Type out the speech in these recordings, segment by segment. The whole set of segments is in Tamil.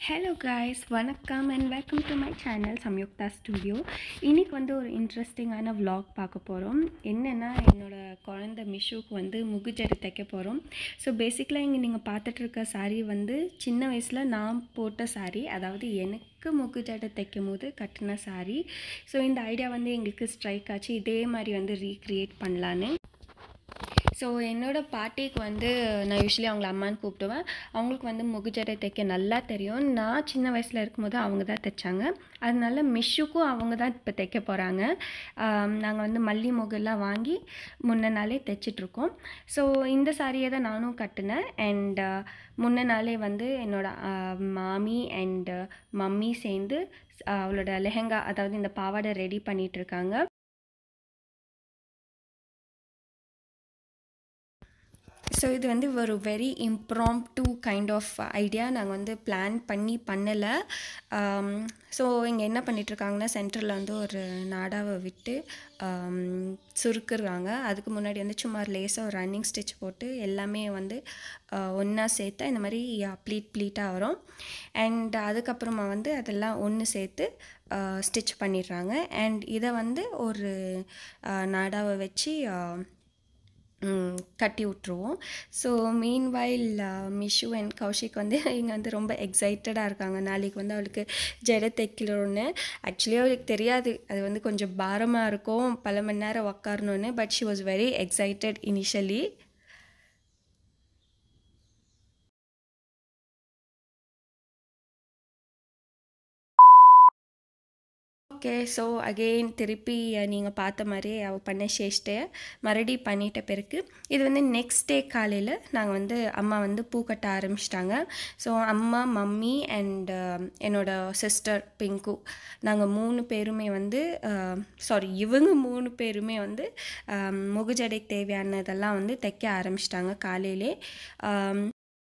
ஹலோ காய்ஸ் வணக்கம் and welcome to my channel Samyuktha studio இன்றைக்கி வந்து ஒரு இன்ட்ரெஸ்டிங்கான vlog பார்க்க போகிறோம் என்னென்னா என்னோடய குழந்த மிஷுக்கு வந்து முகுஜரி தைக்க போகிறோம் ஸோ பேசிக்கலாக இங்கே நீங்கள் பார்த்துட்டு இருக்க saree வந்து சின்ன வயசில் நான் போட்ட saree அதாவது எனக்கு முகுஜடை தைக்கும் போது கட்டின saree ஸோ இந்த ஐடியா வந்து எங்களுக்கு ஸ்ட்ரைக் ஆச்சு இதே மாதிரி வந்து ரீக்ரியேட் பண்ணலான்னு ஸோ என்னோடய பாட்டிக்கு வந்து நான் யூஸ்வலி அவங்கள அம்மான்னு கூப்பிடுவேன் அவங்களுக்கு வந்து முகுஜடை தைக்க நல்லா தெரியும் நான் சின்ன வயசில் இருக்கும்போது அவங்க தான் தைச்சாங்க அதனால மிஷ்ஷுக்கும் அவங்க தான் இப்போ தைக்க போகிறாங்க நாங்கள் வந்து மல்லி முகெல்லாம் வாங்கி முன்ன நாளே தைச்சிட்ருக்கோம் ஸோ இந்த சாரியை தான் நானும் கட்டினேன் அண்ட் முன்ன நாளே வந்து என்னோடய மாமி அண்ட் மம்மி சேர்ந்து ஆஹ் அவளோட லெஹெங்கா அதாவது இந்த பாவாடை ரெடி பண்ணிகிட்ருக்காங்க ஸோ இது வந்து ஒரு very impromptu kind of idea நாங்கள் வந்து பிளான் பண்ணி பண்ணலை ஸோ இங்கே என்ன பண்ணிகிட்ருக்காங்கன்னா சென்டரில் வந்து ஒரு நாடாவை விட்டு ஆம், சுருக்குறாங்க அதுக்கு முன்னாடி வந்து சும்மா லேசாக ஒரு ரன்னிங் ஸ்டிச் போட்டு எல்லாமே வந்து ஒன்றா சேர்த்தா இந்த மாதிரி ப்ளீட் ப்ளீட்டாக வரும் அண்ட் அதுக்கப்புறமா வந்து அதெல்லாம் ஒன்று சேர்த்து ஸ்டிச் பண்ணிடுறாங்க அண்ட் இதை வந்து ஒரு ஆஹ், நாடாவை வச்சு ஆஹ், ம், கட்டி விட்ருவோம் so meanwhile Mishu and Kaushik வந்து இங்கே வந்து ரொம்ப எக்ஸைட்டடாக இருக்காங்க நாளைக்கு வந்து அவளுக்கு ஜடை தைக்கணும்னு ஆக்சுவலி அவளுக்கு தெரியாது அது வந்து கொஞ்சம் பாரமாக இருக்கும் பல மணி நேரம் உக்காரணுன்னு but she was very excited initially okay so again திருப்பி நீங்கள் பார்த்த மாதிரி அவள் பண்ண சேஷ்டை மறுபடி பண்ணிட்ட பிறகு இது வந்து நெக்ஸ்ட் டே காலையில் நாங்கள் வந்து அம்மா வந்து பூ கட்ட ஆரம்பிச்சிட்டாங்க ஸோ அம்மா மம்மி அண்ட் என்னோட சிஸ்டர் பிங்கு நாங்கள் மூணு பேருமே வந்து சாரி இவங்க மூணு பேருமே வந்து ஆஹ், முகுஜடைக்கு தேவையானதெல்லாம் வந்து தைக்க ஆரம்பிச்சிட்டாங்க காலையிலே ஆம்,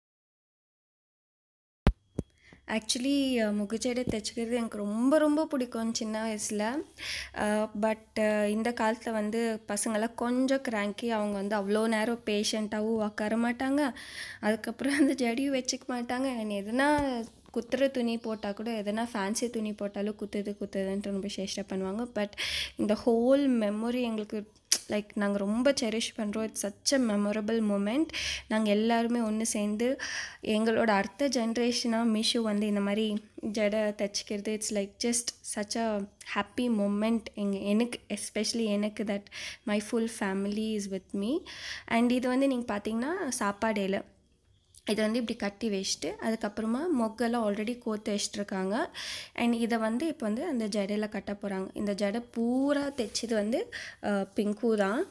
ஆக்சுவலி முகச்சடை தைச்சிக்கிறது எனக்கு ரொம்ப ரொம்ப பிடிக்கும் சின்ன வயசில் பட் இந்த காலத்தில் வந்து பசங்களாம் கொஞ்சம் கிராங்கி அவங்க வந்து அவ்வளோ நேரம் பேஷண்ட்டாகவும் உட்கார மாட்டாங்க அதுக்கப்புறம் அந்த ஜடியும் வச்சுக்க மாட்டாங்க and எதுனா குத்துற துணி போட்டால் கூட எதனா ஃபேன்சி துணி போட்டாலும் குத்துது குத்துதுன்ட்டு ரொம்ப சேஷ்டை பண்ணுவாங்க பட் இந்த ஹோல் மெமரி எங்களுக்கு லைக் நாங்கள் ரொம்ப செரிஷ் பண்ணுறோம் it's such a memorable moment நாங்கள் எல்லாருமே ஒன்று சேர்ந்து எங்களோட அடுத்த ஜென்ரேஷனாக மிஷு வந்து இந்த மாதிரி ஜடை தைச்சிக்கிறது it's like just such a happy moment எங்கள் எனக்கு எஸ்பெஷலி எனக்கு that my full family is with me and இது வந்து நீங்கள் பார்த்தீங்கன்னா சாப்பாடேல இதை வந்து இப்படி கட்டி வச்சுட்டு அதுக்கப்புறமா மொக்கெல்லாம் ஆல்ரெடி கோத்து வச்சிட்ருக்காங்க அண்ட் இதை வந்து இப்போ வந்து அந்த ஜடையில் கட்ட போகிறாங்க இந்த ஜடை பூரா தைச்சது வந்து அஹ், பிங்கு தான்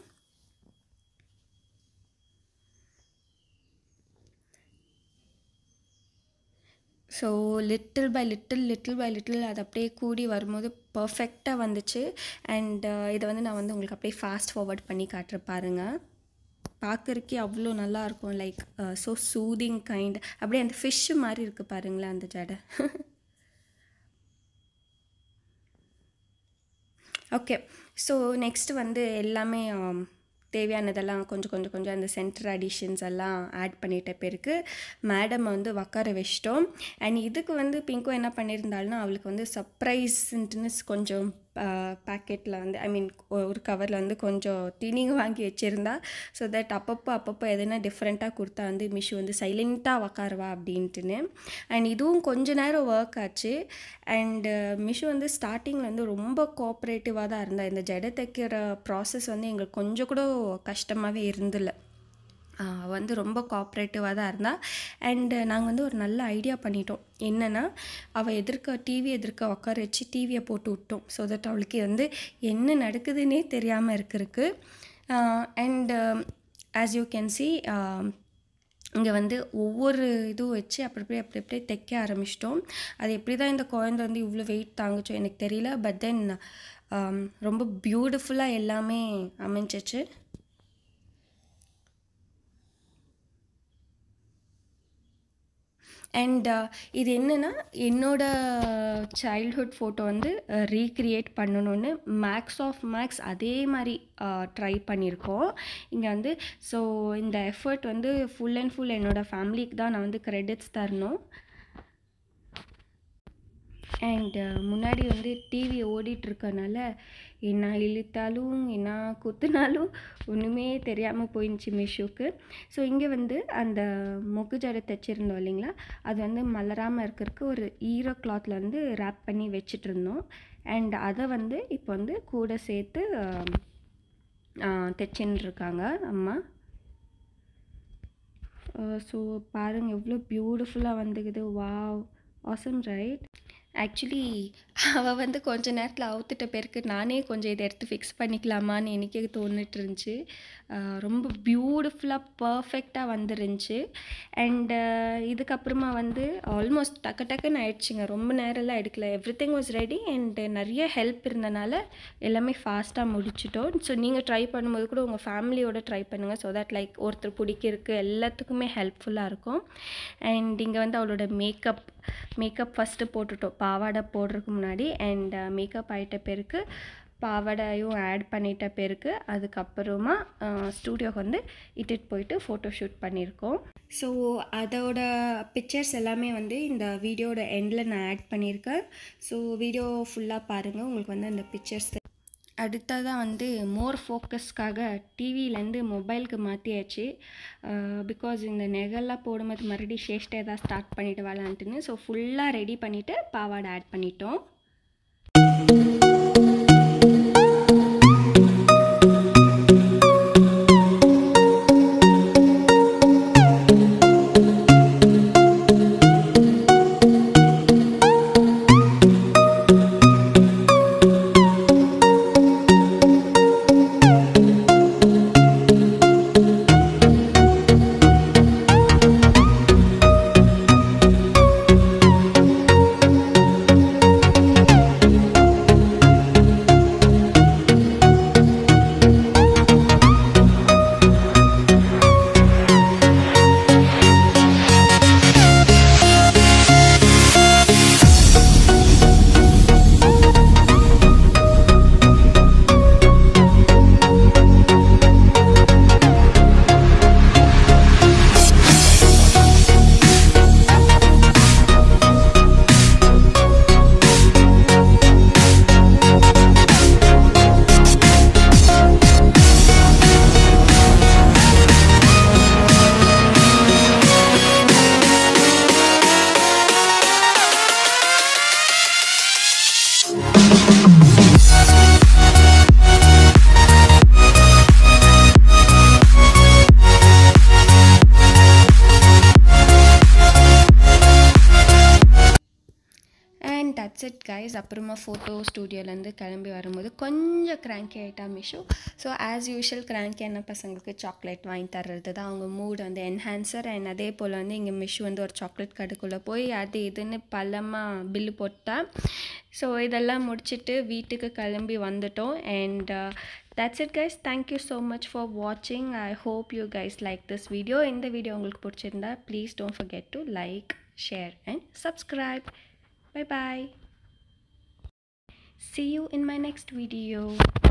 so little by little little by little அது அப்படியே கூடி வரும்போது பர்ஃபெக்டாக வந்துச்சு அண்ட் இதை வந்து நான் வந்து உங்களுக்கு அப்படியே ஃபாஸ்ட் ஃபார்வர்ட் பண்ணி காட்டுற பாருங்க பார்க்கறக்கே அவ்வளோ நல்லா இருக்கும் லைக் ஸோ சூதிங் கைண்ட் அப்படியே அந்த ஃபிஷ்ஷு மாதிரி இருக்குது பாருங்களேன் அந்த ஜடை ஓகே ஸோ நெக்ஸ்ட் வந்து எல்லாமே ஆம், தேவையானதெல்லாம் கொஞ்சம் கொஞ்சம் கொஞ்சம் அந்த சென்டர் அடிஷன்ஸ் எல்லாம் ஆட் பண்ணிட்ட பிறகு மேடம் வந்து உக்கார வச்சிட்டோம் அண்ட் இதுக்கு வந்து பிங்கும் என்ன பண்ணியிருந்தாலும் அவளுக்கு வந்து சர்ப்ரைஸ்ன்ட்டுன்னு கொஞ்சம் பேக்கெட்டில் வந்து ஐ மீன் ஒரு கவரில் வந்து கொஞ்சம் திணிங்க வாங்கி வச்சுருந்தா ஸோ தட் அப்பப்போ அப்பப்போ எதுனா டிஃப்ரெண்ட்டாக கொடுத்தா வந்து மிஷு வந்து சைலண்ட்டாக உக்காருவா அப்படின்ட்டுன்னு அண்ட் இதுவும் கொஞ்ச நேரம் ஒர்க் ஆச்சு அண்டு மிஷு வந்து ஸ்டார்டிங்கில் வந்து ரொம்ப கோஆப்ரேட்டிவாக தான் இருந்தா இந்த ஜடை தைக்கிற ப்ராசஸ் வந்து எங்களுக்கு கொஞ்சம் கூட கஷ்டமாகவே இருந்தில்ல அவ வந்து ரொம்ப கோஆப்ரேட்டிவாக தான் இருந்தா அண்டு நாங்கள் வந்து ஒரு நல்ல ஐடியா பண்ணிட்டோம் என்னென்னா அவள் எதிர்க்க டிவி எதிர்க்க உட்கார வச்சு டிவியை போட்டு விட்டோம் ஸோ தட் அவளுக்கு வந்து என்ன நடக்குதுன்னே தெரியாமல் இருக்கிறதுக்கு and as you can see இங்கே வந்து ஒவ்வொரு இதுவும் வச்சு அப்படி அப்படியே அப்படி அப்படியே தைக்க ஆரம்பிச்சிட்டோம் அது எப்படி தான் இந்த குழந்தை வந்து இவ்வளோ வெயிட் தாங்குச்சோ எனக்கு தெரியல பட் தென் ரொம்ப பியூட்டிஃபுல்லாக எல்லாமே அமைஞ்சிச்சு அண்ட் இது என்னென்னா என்னோட சைல்ட்ஹுட் ஃபோட்டோ வந்து ரீக்ரியேட் பண்ணணும்னு மேக்ஸ் ஆஃப் மேக்ஸ் அதே மாதிரி ட்ரை பண்ணியிருக்கோம் இங்கே வந்து ஸோ இந்த எஃபர்ட் வந்து ஃபுல் அண்ட் ஃபுல் என்னோடய ஃபேமிலிக்கு தான் நான் வந்து க்ரெடிட்ஸ் தரணும் அண்ட் முன்னாடி வந்து டிவி ஓடிட்டுருக்கனால என்ன இழுத்தாலும் என்ன குத்துனாலும் ஒன்றுமே தெரியாமல் போயிடுச்சு மிஷோக்கு ஸோ இங்கே வந்து அந்த மொக்கு ஜடை தைச்சிருந்தோம் இல்லைங்களா அது வந்து மலராமல் இருக்கிறதுக்கு ஒரு ஈரோ கிளாத்தில் வந்து ரேப் பண்ணி வச்சுட்டு இருந்தோம் அண்ட் அதை வந்து இப்போ வந்து கூட சேர்த்து தைச்சின்னு இருக்காங்க அம்மா ஸோ பாருங்கள் எவ்வளோ பியூட்டிஃபுல்லாக வந்துக்குது வாவ் ஆசம் ரைட் ஆக்சுவலி அவள் வந்து கொஞ்ச நேரத்தில் அவுத்துட்ட பேருக்கு நானே கொஞ்சம் இதை எடுத்து ஃபிக்ஸ் பண்ணிக்கலாமான்னு எனக்கே தோணிட்டு இருந்துச்சு ரொம்ப பியூட்டிஃபுல்லாக பர்ஃபெக்டாக வந்துருந்துச்சு அண்டு இதுக்கப்புறமா வந்து ஆல்மோஸ்ட் டக்கு டக்குன்னு ஆயிடுச்சுங்க ரொம்ப நேரம்லாம் எடுக்கல everything was ready and நிறைய ஹெல்ப் இருந்தனால எல்லாமே ஃபாஸ்ட்டாக முடிச்சிட்டோம் ஸோ நீங்கள் ட்ரை பண்ணும்போது கூட உங்கள் ஃபேமிலியோட ட்ரை பண்ணுங்கள் ஸோ தட் லைக் ஒருத்தர் பிடிக்கிறதுக்கு எல்லாத்துக்குமே ஹெல்ப்ஃபுல்லாக இருக்கும் அண்ட் இங்கே வந்து அவளோட மேக்கப் மேக்கப் ஃபஸ்ட்டு போட்டுட்டோம் பாவாடை போடுறதுக்கு முன்னாடி அண்ட் மேக்கப் ஆகிட்ட பேருக்கு பாவாடையும் ஆட் பண்ணிட்ட பேருக்கு அதுக்கப்புறமா ஸ்டூடியோக்கு வந்து இட்டுட்டு போயிட்டு ஃபோட்டோ ஷூட் பண்ணியிருக்கோம் ஸோ அதோட பிக்சர்ஸ் எல்லாமே வந்து இந்த வீடியோட எண்டில் நான் ஆட் பண்ணியிருக்கேன் ஸோ வீடியோ ஃபுல்லாக பாருங்கள் உங்களுக்கு வந்து அந்த பிக்சர்ஸ் அடுத்ததாக வந்து மோர் ஃபோக்கஸ்க்காக டிவிலேருந்து மொபைலுக்கு மாற்றியாச்சு பிகாஸ் இந்த நெகெல்லாம் போடும்போது மறுபடியும் ஷேஷ்டை ஏதாவது ஸ்டார்ட் பண்ணிட்டு வரலான்ட்டுன்னு ஸோ ஃபுல்லாக ரெடி பண்ணிவிட்டு பாவாடை ஆட் பண்ணிட்டோம் அண்ட் தட்ஸ் இட் கைஸ் அப்புறமா ஃபோட்டோ ஸ்டூடியோலேருந்து கிளம்பி வரும்போது கொஞ்சம் கிராங்கி ஆகிட்டா மிஷோ ஸோ ஆஸ் யூஷுவல் கிராங்கியான பசங்களுக்கு சாக்லேட் வாங்கி தர்றது தான் அவங்க மூட் வந்து என்ஹான்சர் அண்ட் அதே போல் வந்து இங்கே மிஷு வந்து ஒரு சாக்லேட் கடைக்குள்ளே போய் அது இதுன்னு பள்ளமாக பில்லு போட்டா ஸோ இதெல்லாம் முடிச்சுட்டு வீட்டுக்கு கிளம்பி வந்துட்டோம் and that's it guys thank you so much for watching i hope you guys like this video இந்த வீடியோ உங்களுக்கு பிடிச்சிருந்தா please don't forget to like share and subscribe bye bye see you in my next video